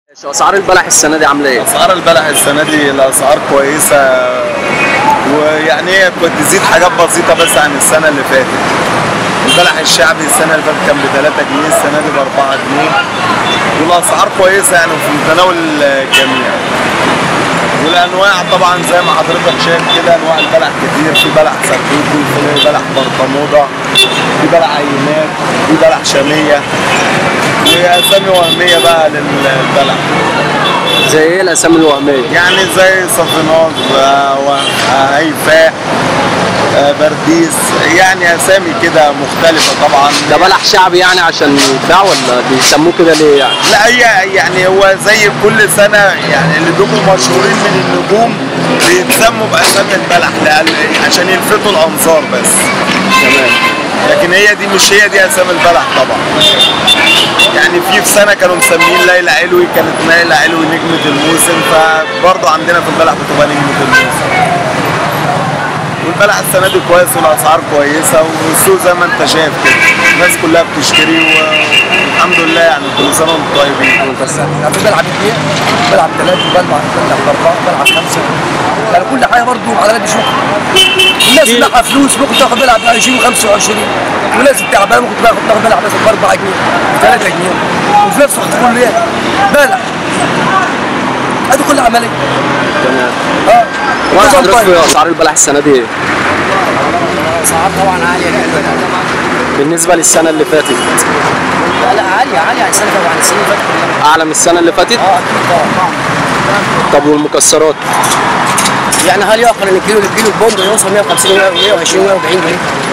اسعار البلح السنه دي عامله ايه؟ اسعار البلح السنه دي الاسعار كويسه ويعني هي كنت تزيد حاجات بسيطه بس عن السنه اللي فاتت البلح الشعبي السنه اللي فاتت كان ب 3 جنيه السنه دي ب 4 جنيه والاسعار كويسه يعني في متناول الجميع والانواع طبعا زي ما حضرتك شايف كده انواع البلح كتير في بلح سكوتي في بلح برطموده في بلح عينات في بلح شاميه واسامي وهميه بقى للبلح زي ايه الاسامي الوهميه؟ يعني زي صفينات هيفاء آه، برديس يعني اسامي كده مختلفه طبعا ده بلح شعبي يعني عشان يتباع ولا بيسموه كده ليه يعني؟ لا هي يعني هو زي كل سنه يعني اللي بيبقوا مشهورين من النجوم بيتسموا باسامي البلح لأن- عشان يلفتوا الانظار بس تمام لكن هي دي مش هي دي اسامي البلح طبعا يعني في في سنه كانوا مسميين ليلى علوي كانت ليلى علوي نجمه الموسم فبرضه عندنا في البلح بتبقى نجمه الموسم والبلح السنه دي كويس والاسعار كويسه والسوق زي ما انت شايف كده الناس كلها بتشتري والحمد لله يعني كل سنه وانتم طيبين بس يعني في بلعب اثنين بلعب ثلاثه بلعب بلعب اربعه بلعب خمسه يعني كل حاجه برضه على قد شغل الناس اللي معاها فلوس ممكن تاخد بلعب 20 و25 والناس التعبانه ممكن تاخد تاخد بلعب مثلا ب 4 جنيه ب 3 جنيه وفي نفس الوقت كله ايه بلع هذه كل عمليه تمام اه وانا نظام حضرتك طيب. في اسعار البلح السنه دي ايه؟ اسعار طبعا عاليه جدا بالنسبه للسنه اللي فاتت لا لا عاليه عاليه عن السنه طبعا السنه اللي فاتت كلها اعلى من السنه اللي فاتت؟ اه اكيد طبعا طب والمكسرات؟ يعني هل يعقل ان كيلو كيلو البوند يوصل 150 120 140 جنيه؟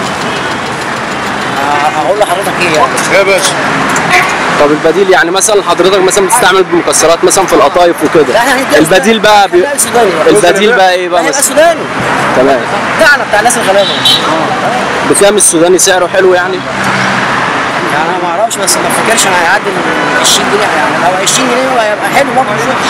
آه، هقول لحضرتك ايه يعني؟ يا باشا طب البديل يعني مثلا حضرتك مثلا بتستعمل المكسرات مثلا في القطايف وكده لا، احنا هنديها البديل بقى بي... هنديها سوداني بقى. البديل بقى ايه بقى لا، يبقى مثلا؟ سوداني تمام بتاعنا بتاع الناس الغلابه بكام السوداني سعره حلو يعني؟ يعني انا ما اعرفش بس ما افتكرش انا هيعدي ال 20 جنيه يعني لو 20 جنيه هيبقى حلو برضه مش وحش.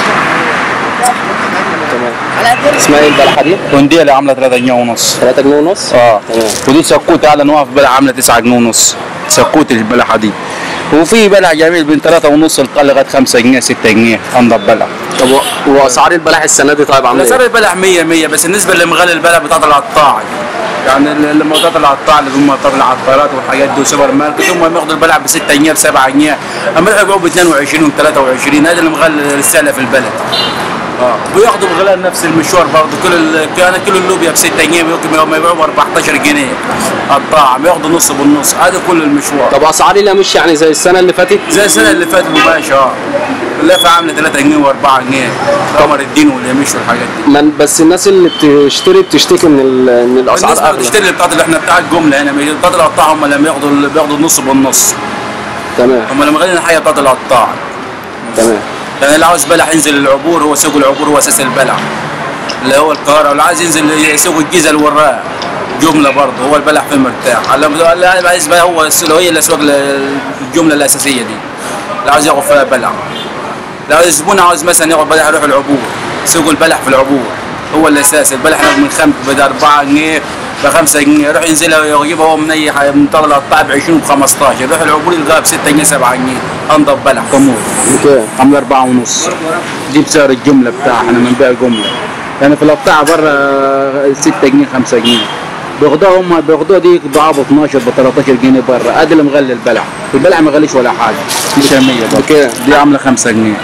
تمام على قد برضه. اسمها ايه البلحه دي؟ كونديه اللي عامله 3 جنيه ونص 3 جنيه ونص؟ اه تمام ودي سكوت اعلى نوع في بلح عامله 9 جنيه ونص سكوت البلحه دي وفي بلح جميل بين 3 ونص لغايه 5 جنيه 6 جنيه انضف بلح طب و- واسعار البلح السنه دي طيب عامله اسعار ايه؟ البلح 100 100 بس بالنسبه لمغلي البلح بتاعت القطاع يعني اللي بتاعت القطاع اللي هم بتاعت العطارات والحاجات دي وسوبر ماركت هم بياخدوا البلح ب 6 جنيه ب 7 جنيه اما يبيعوا ب 22 و 23 هذا اللي مغلي السعر في البلد اه وياخدوا بغلاء نفس المشوار برضه كل ال... كان كيلو اللوبيا ب 6 جنيه ممكن ما يبيعوا ب 14 جنيه قطاع بياخدوا نص بالنص هذا كل المشوار طب اسعار لا مش يعني زي السنه اللي فاتت؟ زي السنه اللي فاتت مباشر اه اللفه عامله 3 جنيه و4 جنيه قمر الدين واليميش والحاجات دي من بس الناس اللي بتشتري بتشتكي ان ال- ان الاسعار بالنسبه اغلى للتشتري بتاعت اللي احنا بتاع الجمله هنا بتاعت القطاع هم اللي بياخدوا بياخدوا النص بالنص تمام هم اللي مغلين الحاجه بتاعت القطاع تمام يعني اللي عاوز بلح ينزل العبور هو سوق العبور هو اساس البلح اللي هو القاهره واللي عايز ينزل سوق الجيزه الوراق جمله برضه هو البلح فيه مرتاح اللي اللي عايز بقى هو الس- هي الاسواق ال- الجمله الاساسيه دي اللي عاوز ياخد فيها بلح لو الزبون عاوز مثلا ياخد بلح يروح العبور سوق البلح في العبور هو الاساس البلح من خمس بدا 4 جنيه ب 5 جنيه يروح ينزلها ويجيبها هو من اي حاجه من طلع القطاع ب 20 و 15 يروح العبور يلقاها ب 6 جنيه 7 جنيه انضف بلح كمور بكام؟ عامله أربعة ونص دي بسعر الجملة بتاعها احنا بنبيع جملة يعني في القطاع بره 6 جنيه 5 جنيه بياخدوها هم بياخدوها دي يبيعوها ب 12 ب 13 جنيه بره ادي اللي مغلي البلع البلع ما غليش ولا حاجة دي شامية برضه بكام؟ دي عاملة 5 جنيه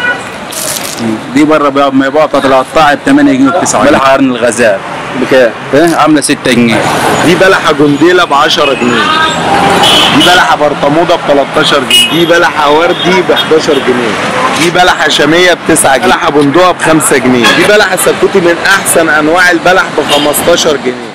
دي بره بيبيعوا- ما يبيعوا بتاعت القطاع ب 8 جنيه و 9 بلع قرن الغزال بكام؟ ايه عاملة 6 جنيه دي بلحه جنديله ب 10 جنيه دي بلحه برطموده ب 13 جنيه دي بلحه وردي ب 11 جنيه دي بلحه شاميه ب 9 جنيه بلحه بندقه ب 5 جنيه دي بلحه سكوتي من احسن انواع البلح ب 15 جنيه